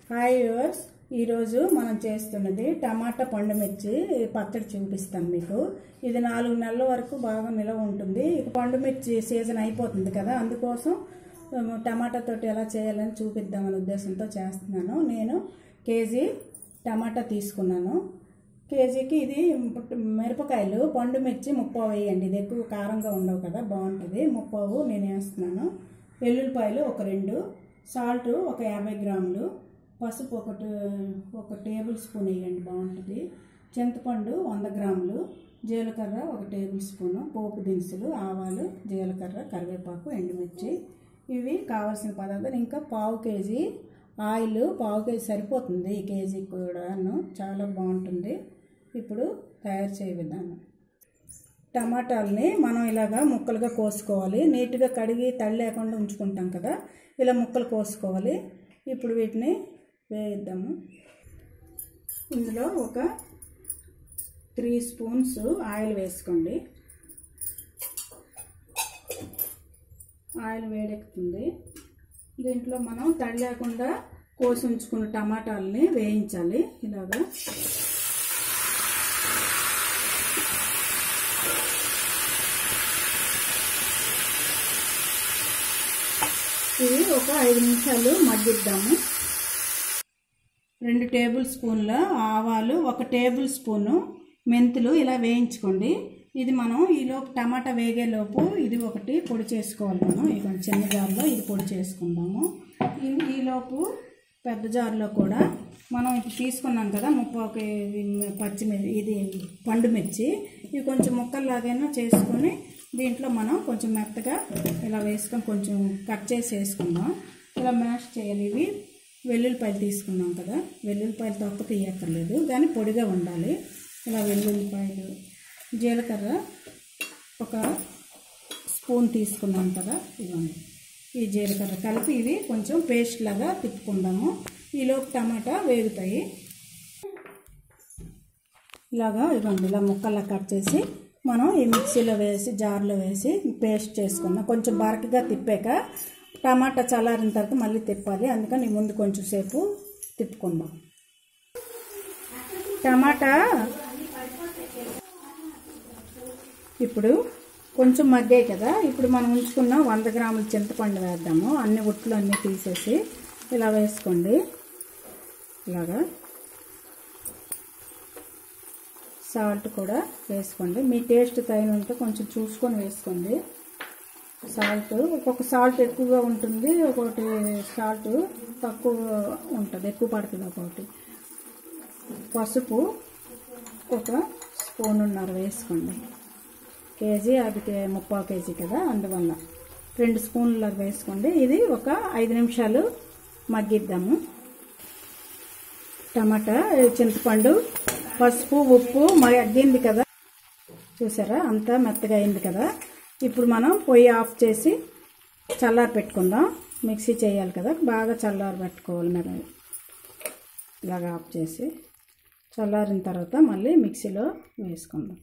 hi yours ఈరోజు మనం చేస్తున్నది టమాటా పండు మిర్చి పచ్చడి చూపిస్తాను మీకు ఇది నాలుగు నెలల వరకు బాగా నిలవ ఉంటుంది ఇక పండు మిర్చి సీజన్ అయిపోతుంది కదా అందుకోసం ఉమ్, టమాటా తోటి ఎలా చేయాలని చూపిద్దామనే ఉద్దేశంతో చేస్తున్నాను నేను కేజీ టమాటా తీసుకున్నాను కేజీకి ఇది మిరపకాయలు పండు మిర్చి ముప్పావు వేయండి ఇది ఎక్కువ కారంగా ఉండవు కదా బాగుంటుంది ముప్పావు నేను వేస్తున్నాను వెల్లుల్లిపాయలు ఒక రెండు సాల్ట్ ఒక యాభై గ్రాములు పసుపు ఒకటి ఒక టేబుల్ స్పూన్ వేయండి బాగుంటుంది చింతపండు వంద గ్రాములు జీలకర్ర ఒక టేబుల్ స్పూను పోపు దినుసులు ఆవాలు జీలకర్ర కరివేపాకు ఎండుమిర్చి ఇవి కావాల్సిన పదార్థాలు ఇంకా పావు కేజీ ఆయిల్ పావు కేజీ సరిపోతుంది ఈ కేజీ కూడాను చాలా బాగుంటుంది ఇప్పుడు తయారు చేయ విధానం టమాటాలని మనం ఇలాగా ముక్కలుగా కోసుకోవాలి నీట్గా కడిగి తడి లేకుండా ఉంచుకుంటాం కదా ఇలా ముక్కలు కోసుకోవాలి ఇప్పుడు వీటిని వేయిద్దాము ఇందులో ఒక త్రీ స్పూన్స్ ఆయిల్ వేసుకోండి ఆయిల్ వేడెక్కుతుంది దీంట్లో మనం తడి లేకుండా కోసి ఉంచుకున్న టమాటాలని వేయించాలి ఇలాగా ఇవి ఒక ఐదు నిమిషాలు మగ్గిద్దాము రెండు టేబుల్ స్పూన్ల ఆవాలు ఒక టేబుల్ స్పూను మెంతులు ఇలా వేయించుకోండి ఇది మనం ఈలోపు టమాటా వేగేలోపు ఇది ఒకటి పొడి చేసుకోవాలి మనం ఇది కొంచెం చిన్న జార్లో ఇది పొడి చేసుకుందాము ఈ- ఈలోపు పెద్ద జార్లో కూడా మనం ఇప్పుడు తీసుకున్నాం కదా ముప్పాకు పచ్చిమిర్చి ఇది పండు మిర్చి ఇవి కొంచెం ముక్కల్లాగైనా చేసుకొని దీంట్లో మనం కొంచెం మెత్తగా ఇలా వేసుకొని కొంచెం కట్ చేసి వేసుకుందాం ఇలా మ్యాష్ చేయాలి ఇవి వెల్లుల్లిపాయలు తీసుకున్నాం కదా వెల్లుల్లిపాయలు తొక్క తీయక్కర్లేదు కానీ పొడిగా ఉండాలి ఇలా వెల్లుల్లిపాయలు జీలకర్ర ఒక స్పూన్ తీసుకున్నాం కదా ఇవ్వండి ఈ జీలకర్ర కలిపి ఇవి కొంచెం పేస్ట్ లాగా తిప్పుకుందాము ఈలోపు టమాటా వేగుతాయి ఇలాగా ఇవ్వండి ఇలా ముక్కల్లా కట్ చేసి మనం ఈ మిక్సీలో వేసి జార్లో వేసి పేస్ట్ చేసుకుందాం కొంచెం బరకగా తిప్పాక టమాటా చల్లారిన తర్వాత మళ్ళీ తిప్పాలి అందుకని ముందు కొంచెం సేపు తిప్పుకుందాం టమాటా ఇప్పుడు కొంచెం మగ్గాయి కదా ఇప్పుడు మనం ఉంచుకున్న వంద గ్రాముల చింతపండు వేద్దాము అన్ని ఉట్లు అన్నీ తీసేసి ఇలా వేసుకోండి ఇలాగా సాల్ట్ కూడా వేసుకోండి మీ టేస్ట్ తగినంత కొంచెం చూసుకొని వేసుకోండి సాల్ట్ ఒక్కొక్క సాల్ట్ ఎక్కువగా ఉంటుంది ఒకటి సాల్ట్ తక్కువ ఉంటుంది ఎక్కువ పడుతుంది ఒక్కొక్కటి పసుపు ఒక స్పూనున్నర వేసుకోండి కేజీ అది కే- ముప్పావు కేజీ కదా అందువల్ల రెండు స్పూన్ల వేసుకోండి ఇది ఒక ఐదు నిమిషాలు మగ్గిద్దాము టమాటా చింతపండు పసుపు ఉప్పు మగ్గింది కదా చూసారా అంతా మెత్తగా అయింది కదా ఇప్పుడు మనం పొయ్యి ఆఫ్ చేసి చల్లారి పెట్టుకుందాం మిక్సీ చేయాలి కదా బాగా చల్లారి పెట్టుకోవాలి మరి ఇలాగ ఆఫ్ చేసి చల్లారిన తర్వాత మళ్ళీ మిక్సీలో వేసుకుందాం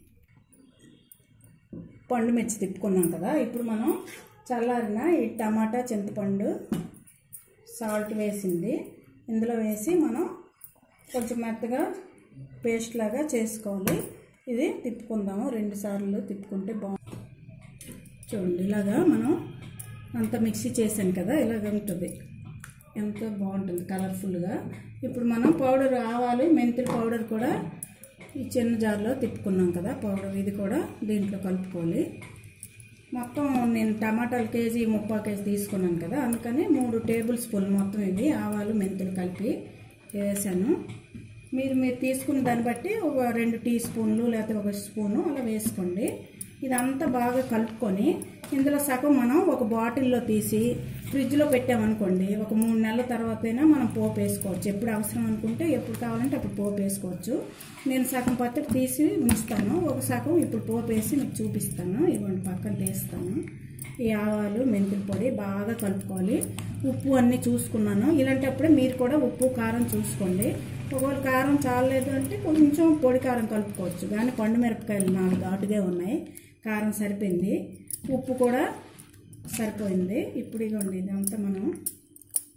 పండు మిర్చి తిప్పుకున్నాం కదా ఇప్పుడు మనం చల్లారిన ఈ టమాటా చింతపండు సాల్ట్ వేసింది ఇందులో వేసి మనం కొంచెం మెత్తగా పేస్ట్ లాగా చేసుకోవాలి ఇది తిప్పుకుందాము రెండు సార్లు తిప్పుకుంటే బాగుంటుంది చూడండి ఇలాగా మనం అంత మిక్సీ చేసాం కదా ఇలాగ ఉంటుంది ఎంతో బాగుంటుంది కలర్ఫుల్గా ఇప్పుడు మనం పౌడర్ ఆవాలు మెంతుల పౌడర్ కూడా ఈ చిన్న జార్లో తిప్పుకున్నాం కదా పౌడర్ ఇది కూడా దీంట్లో కలుపుకోవాలి మొత్తం నేను టమాటాలు కేజీ ముప్పై కేజీ తీసుకున్నాను కదా అందుకని మూడు టేబుల్ స్పూన్ మొత్తం ఇది ఆవాలు మెంతులు కలిపి వేసాను మీరు మీరు తీసుకున్న దాన్ని బట్టి ఒక రెండు టీ స్పూన్లు లేకపోతే ఒక స్పూను అలా వేసుకోండి ఇదంతా బాగా కలుపుకొని ఇందులో సగం మనం ఒక బాటిల్లో తీసి ఫ్రిడ్జ్లో పెట్టామనుకోండి ఒక మూడు నెలల తర్వాత అయినా మనం పోపు వేసుకోవచ్చు ఎప్పుడు అవసరం అనుకుంటే ఎప్పుడు కావాలంటే అప్పుడు పోపు వేసుకోవచ్చు నేను సగం పచ్చడి తీసి ఉంచుతాను ఒక సగం ఇప్పుడు పోపు వేసి మీకు చూపిస్తాను ఇవ్వండి పక్కన తీస్తాను ఈ ఆవాలు మెంతుల పొడి బాగా కలుపుకోవాలి ఉప్పు అన్నీ చూసుకున్నాను ఇలాంటప్పుడే మీరు కూడా ఉప్పు కారం చూసుకోండి ఒకవేళ కారం చాలలేదు అంటే కొంచెం పొడి కారం కలుపుకోవచ్చు కానీ పండు మిరపకాయలు నాలుగు ఘాటుగా ఉన్నాయి కారం సరిపోయింది ఉప్పు కూడా సరిపోయింది ఇప్పుడు ఇదిగోండి ఇదంతా మనం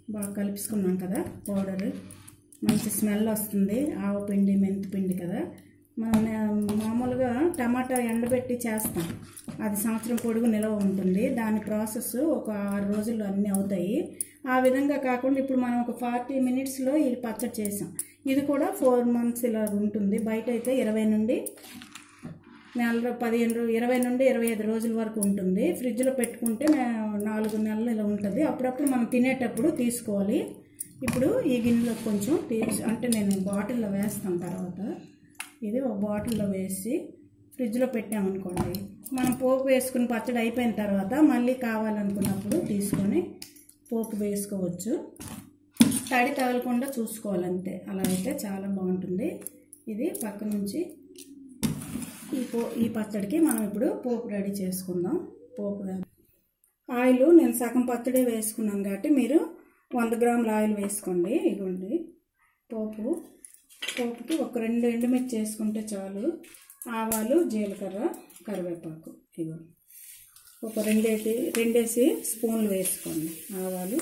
బాగా కలిపించుకున్నాం కదా పౌడర్ మంచి స్మెల్ వస్తుంది ఆవు పిండి మెంతి పిండి కదా మనం మామూలుగా టమాటా ఎండబెట్టి చేస్తాం అది సంవత్సరం పొడుగు నిలవ ఉంటుంది దాని ప్రాసెస్ ఒక ఆరు రోజుల్లో అన్నీ అవుతాయి ఆ విధంగా కాకుండా ఇప్పుడు మనం ఒక ఫార్టీ మినిట్స్లో ఇది పచ్చడి చేసాం ఇది కూడా ఫోర్ మంత్స్ ఇలా ఉంటుంది బయట అయితే ఇరవై నుండి నెల రో- పదిహేను రో- ఇరవై నుండి ఇరవై ఐదు రోజుల వరకు ఉంటుంది ఫ్రిడ్జ్లో పెట్టుకుంటే నే- నాలుగు నెలలు ఇలా ఉంటుంది అప్పుడప్పుడు మనం తినేటప్పుడు తీసుకోవాలి ఇప్పుడు ఈ గిన్నెలో కొంచెం తీసి అంటే నేను బాటిల్లో వేస్తాను తర్వాత ఇది ఒక బాటిల్లో వేసి ఫ్రిడ్జ్లో పెట్టామనుకోండి మనం పోపు వేసుకుని పచ్చడి అయిపోయిన తర్వాత మళ్ళీ కావాలనుకున్నప్పుడు తీసుకొని పోపు వేసుకోవచ్చు తడి తగలకుండా చూసుకోవాలంతే అలా అయితే చాలా బాగుంటుంది ఇది పక్క నుంచి ఈ పో ఈ పచ్చడికి మనం ఇప్పుడు పోపు రెడీ చేసుకుందాం పోపు గా- ఆయిల్ నేను సగం పచ్చడి వేసుకున్నాను కాబట్టి మీరు వంద గ్రాముల ఆయిల్ వేసుకోండి ఇదిగోండి పోపు పోపుకి ఒక రెండు ఎండుమిర్చి వేసుకుంటే చాలు ఆవాలు జీలకర్ర కరివేపాకు ఇగో ఒక రెండేసి రెండేసి స్పూన్లు వేసుకోండి ఆవాలు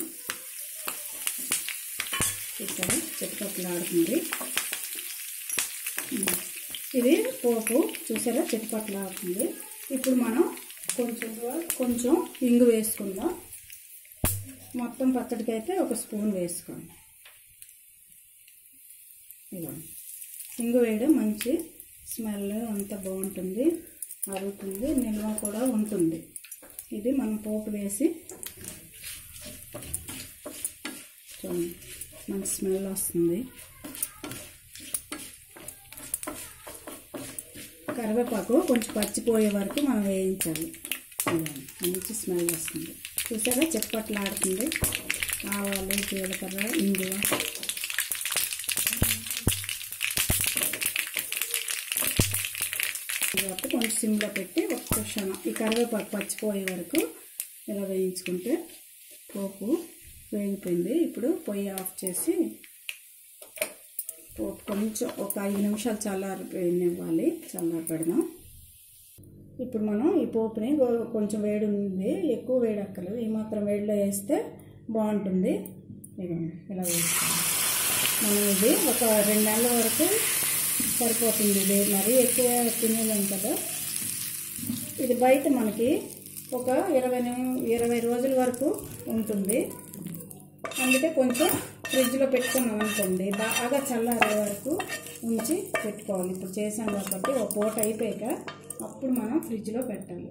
ఇక్కడ చిట్టుపక్కలాడుతుంది ఇది పోపు చూసారా చిట్టుపక్కలాడుతుంది ఇప్పుడు మనం కొంచెం కొంచెం ఇంగు వేసుకుందాం మొత్తం పచ్చడికి అయితే ఒక స్పూన్ వేసుకోండి ఇదిగోండి ఇంగు వేయడం మంచి స్మెల్ అంతా బాగుంటుంది అరుగుతుంది నిల్వ కూడా ఉంటుంది ఇది మనం పోపు వేసి చూడండి మంచి స్మెల్ వస్తుంది కరివేపాకు కొంచెం పచ్చిపోయే వరకు మనం వేయించాలి ఇదిగోండి, మంచి స్మెల్ వస్తుంది చూసారా చెప్పట్లు ఆడుతుంది ఆవాలు జీలకర్ర ఇంగువ కాబట్టి కొంచెం సిమ్లో పెట్టి ఒక్క క్షణం ఈ కరివేపాకు పచ్చిపోయే వరకు ఇలా వేయించుకుంటే పోపు వేగిపోయింది ఇప్పుడు పొయ్యి ఆఫ్ చేసి పోపు కొంచెం ఒక ఐదు నిమిషాలు చల్లారిపోయినివ్వాలి చల్లారి పెడదాం ఇప్పుడు మనం ఈ పోపుని గో- కొంచెం వేడి ఉంది ఎక్కువ వేడి అక్కర్లేదు ఈ మాత్రం వేడిలో వేస్తే బాగుంటుంది ఇదిగోండి ఇలా వేసుకోండి మనం ఇది ఒక రెండు నెలల వరకు సరిపోతుంది ఇది మరీ ఎక్కువ తినేలేం కదా ఇది బయట మనకి ఒక ఇరవై నిమి- ఇరవై రోజుల వరకు ఉంటుంది అందుకే కొంచెం ఫ్రిడ్జ్లో పెట్టుకున్నాం అనుకోండి బాగా చల్లారే వరకు ఉంచి పెట్టుకోవాలి ఇప్పుడు చేసాం కాబట్టి ఒక పూట అయిపోయాక అప్పుడు మనం ఫ్రిడ్జ్లో పెట్టాలి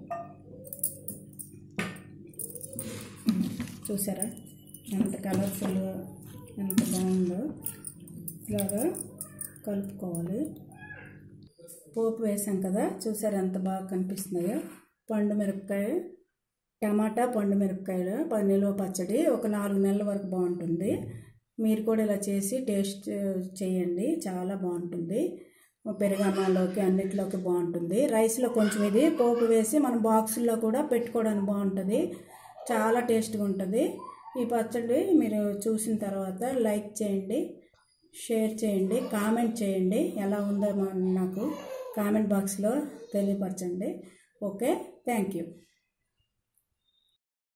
చూసారా ఎంత కలర్ఫుల్గా ఎంత బాగుందో ఇలాగా కలుపుకోవాలి పోపు వేసాం కదా చూసారా ఎంత బాగా కనిపిస్తున్నాయో పండు మిరపకాయ టమాటా పండు మిరపకాయలు ప- నిల్వ పచ్చడి ఒక నాలుగు నెలల వరకు బాగుంటుంది మీరు కూడా ఇలా చేసి టేస్ట్ చేయండి చాలా బాగుంటుంది పెరుగన్నంలోకి అన్నిటిలోకి బాగుంటుంది రైస్లో కొంచెం ఇది పోపు వేసి మన బాక్సుల్లో కూడా పెట్టుకోవడానికి బాగుంటుంది చాలా టేస్ట్గా ఉంటుంది ఈ పచ్చడి మీరు చూసిన తర్వాత లైక్ చేయండి షేర్ చేయండి కామెంట్ చేయండి ఎలా ఉందో మా- నాకు కామెంట్ బాక్స్లో తెలియపరచండి ఓకే థ్యాంక్ యూ